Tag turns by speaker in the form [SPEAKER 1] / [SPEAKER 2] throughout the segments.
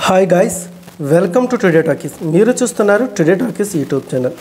[SPEAKER 1] hi guys welcome to Today Talkies మీరు చూస్తున్నారు Today talkies YouTube channel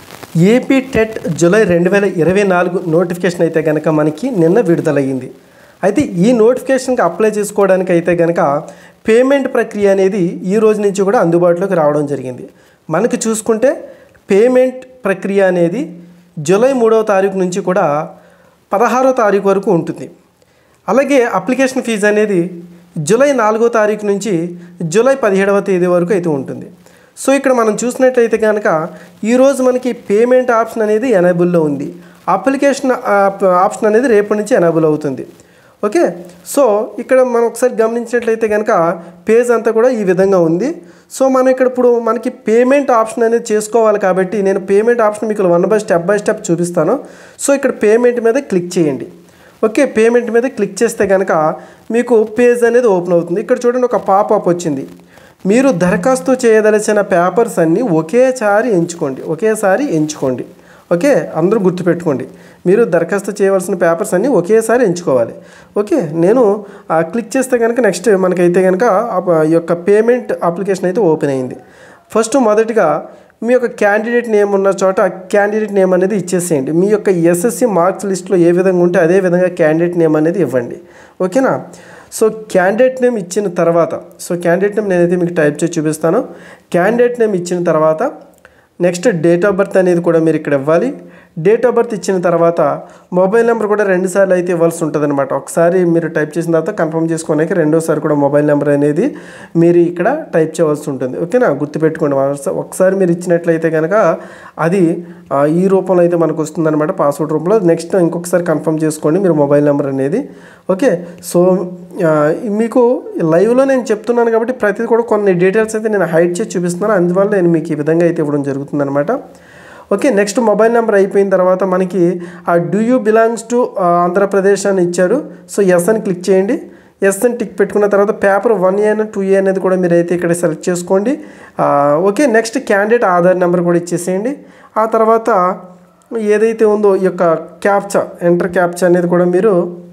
[SPEAKER 1] AP TET July రెండు వేల ఇరవై నాలుగు నోటిఫికేషన్ అయితే కనుక మనకి నిన్న విడుదలయ్యింది అయితే ఈ నోటిఫికేషన్కి అప్లై చేసుకోవడానికి అయితే కనుక పేమెంట్ ప్రక్రియ అనేది ఈ రోజు నుంచి కూడా అందుబాటులోకి రావడం జరిగింది మనకి చూసుకుంటే పేమెంట్ ప్రక్రియ అనేది జూలై మూడవ తారీఖు నుంచి కూడా పదహారో తారీఖు వరకు ఉంటుంది అలాగే అప్లికేషన్ ఫీజు అనేది జూలై నాలుగో తారీఖు నుంచి జూలై పదిహేడవ తేదీ వరకు అయితే ఉంటుంది సో ఇక్కడ మనం చూసినట్లయితే కనుక ఈరోజు మనకి పేమెంట్ ఆప్షన్ అనేది ఎనేబుల్లో ఉంది అప్లికేషన్ ఆప్- ఆప్షన్ అనేది రేపటి నుంచి ఎనేబుల్ అవుతుంది ఓకే సో ఇక్కడ మనం ఒకసారి గమనించినట్లయితే కనుక పేజ్ అంతా కూడా ఈ విధంగా ఉంది సో మనం ఇక్కడ ఇప్పుడు మనకి పేమెంట్ ఆప్షన్ అనేది చేసుకోవాలి కాబట్టి నేను పేమెంట్ ఆప్షన్ మీకు one by step by step చూపిస్తాను సో ఇక్కడ పేమెంట్ మీద క్లిక్ చేయండి ఓకే పేమెంట్ మీద క్లిక్ చేస్తే కనుక మీకు పేజ్ అనేది ఓపెన్ అవుతుంది ఇక్కడ చూడండి ఒక పాపప్ వచ్చింది మీరు దరఖాస్తు చేయదలిచిన పేపర్స్ అన్నీ ఒకేసారి ఎంచుకోండి ఒకేసారి ఎంచుకోండి ఓకే అందరూ గుర్తుపెట్టుకోండి మీరు దరఖాస్తు చేయవలసిన పేపర్స్ అన్నీ ఒకేసారి ఎంచుకోవాలి ఓకే నేను ఆ, క్లిక్ చేస్తే కనుక నెక్స్ట్ మనకైతే కనుక ఆ యొక్క పేమెంట్ అప్లికేషన్ అయితే ఓపెన్ అయింది ఫస్ట్ మొదటిగా మీ యొక్క క్యాండిడేట్ నేమ్ ఉన్న చోట క్యాండిడేట్ నేమ్ అనేది ఇచ్చేసేయండి మీ యొక్క ఎస్ఎస్సి మార్క్స్ లిస్ట్లో ఏ విధంగా ఉంటే అదే విధంగా క్యాండిడేట్ నేమ్ అనేది ఇవ్వండి ఓకేనా సో క్యాండిడేట్ నేమ్ ఇచ్చిన తర్వాత సో క్యాండిడేట్ నేమ్ నేనైతే మీకు టైప్ చేసి చూపిస్తాను క్యాండిడేట్ నేమ్ ఇచ్చిన తర్వాత నెక్స్ట్ డేట్ ఆఫ్ బర్త్ అనేది కూడా మీరు ఇక్కడ ఇవ్వాలి డేట్ ఆఫ్ బర్త్ ఇచ్చిన తర్వాత మొబైల్ నెంబర్ కూడా రెండు సార్లు అయితే ఇవ్వాల్సి ఉంటుంది అనమాట ఒకసారి మీరు టైప్ చేసిన తర్వాత కన్ఫర్మ్ చేసుకోవడానికి రెండోసారి కూడా మొబైల్ నెంబర్ అనేది మీరు ఇక్కడ టైప్ చేయవలసి ఉంటుంది ఓకేనా గుర్తుపెట్టుకోండి ఒకసా- ఒకసారి మీరు ఇచ్చినట్లయితే కనుక అది ఆ, ఈ రూపంలో అయితే మనకు వస్తుందన్నమాట పాస్వర్డ్ రూపంలో నెక్స్ట్ ఇంకొకసారి కన్ఫర్మ్ చేసుకోండి మీరు మొబైల్ నెంబర్ అనేది ఓకే సో ఆ, మీకు లైవ్లో నేను చెప్తున్నాను కాబట్టి ప్రతిదీ కూడా కొన్ని డీటెయిల్స్ అయితే నేను హైడ్ చేసి చూపిస్తున్నాను అందువల్ల నేను మీకు ఈ విధంగా అయితే ఇవ్వడం జరుగుతుందన్నమాట ఓకే నెక్స్ట్ మొబైల్ నెంబర్ అయిపోయిన తర్వాత మనకి ఆ do you belongs to Andhra Pradesh అని ఇచ్చారు సో ఎస్ అని క్లిక్ చేయండి ఎస్ అని టిక్ పెట్టుకున్న తర్వాత paper one A two A అనేది కూడా మీరు అయితే ఇక్కడ సెలెక్ట్ చేసుకోండి ఆ, okay next candidate Aadhaar number కూడా ఇచ్చేసేయండి ఆ తర్వాత ఏదైతే ఉందో ఈ యొక్క క్యాప్చా ఎంటర్ క్యాప్చా అనేది కూడా మీరు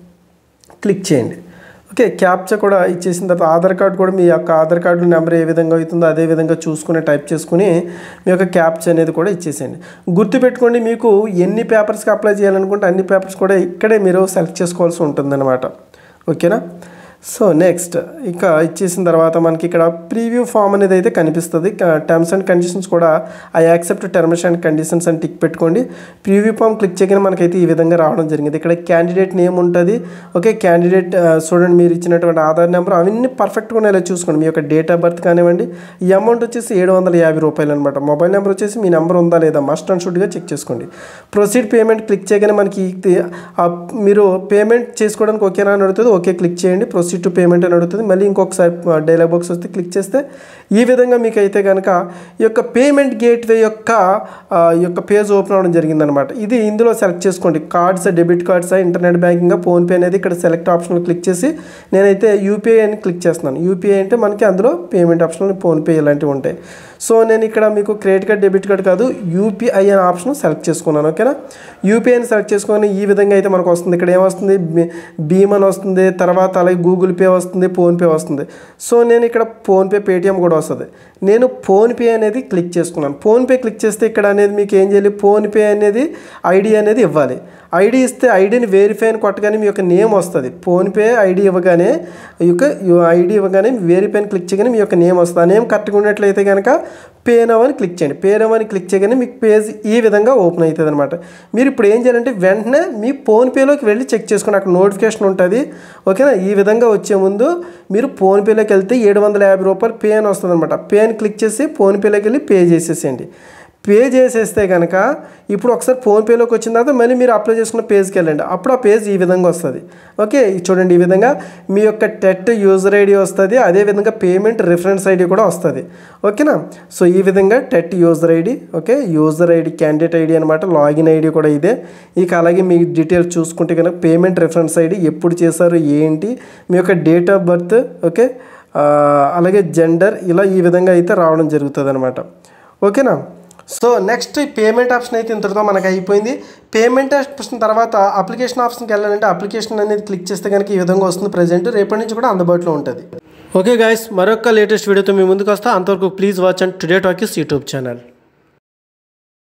[SPEAKER 1] క్లిక్ చేయండి ఓకే క్యాప్చా కూడా ఇచ్చేసిన తర్వాత ఆధార్ కార్డు కూడా మీ యొక్క ఆధార్ కార్డు నెంబర్ ఏ విధంగా అవుతుందో అదే విధంగా చూసుకుని టైప్ చేసుకుని మీ యొక్క క్యాప్చా అనేది కూడా ఇచ్చేసేయండి గుర్తుపెట్టుకోండి మీకు ఎన్ని పేపర్స్కి అప్లై చేయాలనుకుంటే అన్ని పేపర్స్ కూడా ఇక్కడే మీరు సెలెక్ట్ చేసుకోవాల్సి ఉంటుందన్నమాట ఓకేనా సో నెక్స్ట్ ఇక ఇచ్చేసిన తర్వాత మనకి ఇక్కడ ప్రీవ్యూ ఫామ్ అనేది అయితే కనిపిస్తుంది టర్మ్స్ అండ్ కండిషన్స్ కూడా I accept terms and conditions అని టిక్ పెట్టుకోండి ప్రీవ్యూ ఫామ్ క్లిక్ చేయగానే మనకైతే ఈ విధంగా రావడం జరిగింది ఇక్కడ క్యాండిడేట్ నేమ్ ఉంటుంది ఓకే క్యాండిడేట్ చూడండి మీరు ఇచ్చినటువంటి ఆధార్ నెంబర్ అవన్నీ పర్ఫెక్ట్గా ఉండేలా చూసుకోండి మీ యొక్క డేట్ ఆఫ్ బర్త్ కానివ్వండి ఈ అమౌంట్ వచ్చేసి ఏడు వందల యాభై రూపాయలు అనమాట మొబైల్ నెంబర్ వచ్చేసి మీ నెంబర్ ఉందా లేదా మస్ట్ అండ్ షుడ్గా చెక్ చేసుకోండి ప్రొసీడ్ పేమెంట్ క్లిక్ చేయగానే మనకి ఇది, ఆ, మీరు పేమెంట్ చేసుకోవడానికి ఓకేనా అని అడుగుతుంది ఓకే క్లిక్ చేయండి ప్రొసీడ్ టు పేమెంట్ అని అడుగుతుంది మళ్ళీ ఇంకొకసారి డైలాగ్ బాక్స్ వస్తే క్లిక్ చేస్తే ఈ విధంగా మీకు అయితే కనుక ఈ యొక్క పేమెంట్ గేట్వే యొక్క ఆ, ఈ యొక్క పేజ్ ఓపెన్ అవ్వడం జరిగిందనమాట ఇది ఇందులో సెలెక్ట్ చేసుకోండి cards debit cards internet banking PhonePe అనేది ఇక్కడ సెలెక్ట్ ఆప్షన్లో క్లిక్ చేసి నేనైతే యూపీఐ అని క్లిక్ చేస్తున్నాను యూపీఐ అంటే మనకి అందులో పేమెంట్ ఆప్షన్లో ఫోన్పే ఇలాంటివి ఉంటాయి సో నేను ఇక్కడ మీకు క్రెడిట్ కార్డ్ డెబిట్ కార్డ్ కాదు యూపీఐ అనే ఆప్షన్ సెలెక్ట్ చేసుకున్నాను ఓకేనా యూపీఐని సెలెక్ట్ చేసుకొని ఈ విధంగా అయితే మనకు వస్తుంది ఇక్కడ ఏమొస్తుంది బీ- భీమ్ అని వస్తుంది తర్వాత అలాగే గూగుల్ పే వస్తుంది ఫోన్పే వస్తుంది సో నేను ఇక్కడ ఫోన్పే పేటిఎం కూడా వస్తుంది నేను ఫోన్పే అనేది క్లిక్ చేసుకున్నాను ఫోన్పే క్లిక్ చేస్తే ఇక్కడ అనేది మీకు ఏం చేయాలి ఫోన్పే అనేది ఐడి అనేది ఇవ్వాలి ఐడి ఇస్తే ఐడిని వెరిఫై అని కొట్టగానే మీ యొక్క నేమ్ వస్తుంది ఫోన్పే ఐడి ఇవ్వగానే ఈ యొక్క ఐడి ఇవ్వగానే వెరిఫై అని క్లిక్ చేయగానే మీ యొక్క నేమ్ వస్తుంది ఆ నేమ్ కరెక్ట్గా ఉన్నట్లయితే కనుక పే నవ్ అని క్లిక్ చేయండి పే నవ్ అని క్లిక్ చేయగానే మీకు పేజ్ ఈ విధంగా ఓపెన్ అవుతుంది అనమాట మీరు ఇప్పుడు ఏం చేయాలంటే వెంటనే మీ ఫోన్పేలోకి వెళ్ళి చెక్ చేసుకోండి అక్కడ నోటిఫికేషన్ ఉంటుంది ఓకేనా ఈ విధంగా వచ్చే ముందు మీరు ఫోన్పేలోకి వెళ్తే ఏడు వందల యాభై రూపాయలు పే అని వస్తుంది అనమాట పే అని క్లిక్ చేసి ఫోన్పేలోకి వెళ్ళి పే చేసేసేయండి పే చేసేస్తే కనుక ఇప్పుడు ఒకసారి ఫోన్పేలోకి వచ్చిన తర్వాత మళ్ళీ మీరు అప్లై చేసుకున్న పేజ్కి వెళ్ళండి అప్పుడు ఆ పేజ్ ఈ విధంగా వస్తుంది ఓకే ఇది చూడండి ఈ విధంగా మీ యొక్క టెట్ యూజర్ ఐడి వస్తుంది అదేవిధంగా పేమెంట్ రిఫరెన్స్ ఐడి కూడా వస్తుంది ఓకేనా సో ఈ విధంగా TET user ID okay user ID candidate ID అనమాట లాగిన్ ఐడి కూడా ఇదే ఇక అలాగే మీ డీటెయిల్స్ చూసుకుంటే కనుక పేమెంట్ రిఫరెన్స్ ఐడి ఎప్పుడు చేశారు ఏంటి మీ యొక్క డేట్ ఆఫ్ బర్త్ ఓకే ఆ, అలాగే జెండర్ ఇలా ఈ విధంగా అయితే రావడం జరుగుతుంది అనమాట ఓకేనా సో నెక్స్ట్ పేమెంట్ ఆప్షన్ అయితే ఇంతటితో మనకు అయిపోయింది పేమెంట్ ఆప్షన్ తర్వాత అప్లికేషన్ ఆప్షన్కి వెళ్ళాలంటే అప్లికేషన్ అనేది క్లిక్ చేస్తే కనుక ఈ విధంగా వస్తుంది ప్రజెంట్ రేపటి నుంచి కూడా అందుబాటులో ఉంటుంది ఓకే గాయస్ మరొక లేటెస్ట్ వీడియోతో మీ ముందుకు వస్తా అంతవరకు please watch and today talkies YouTube channel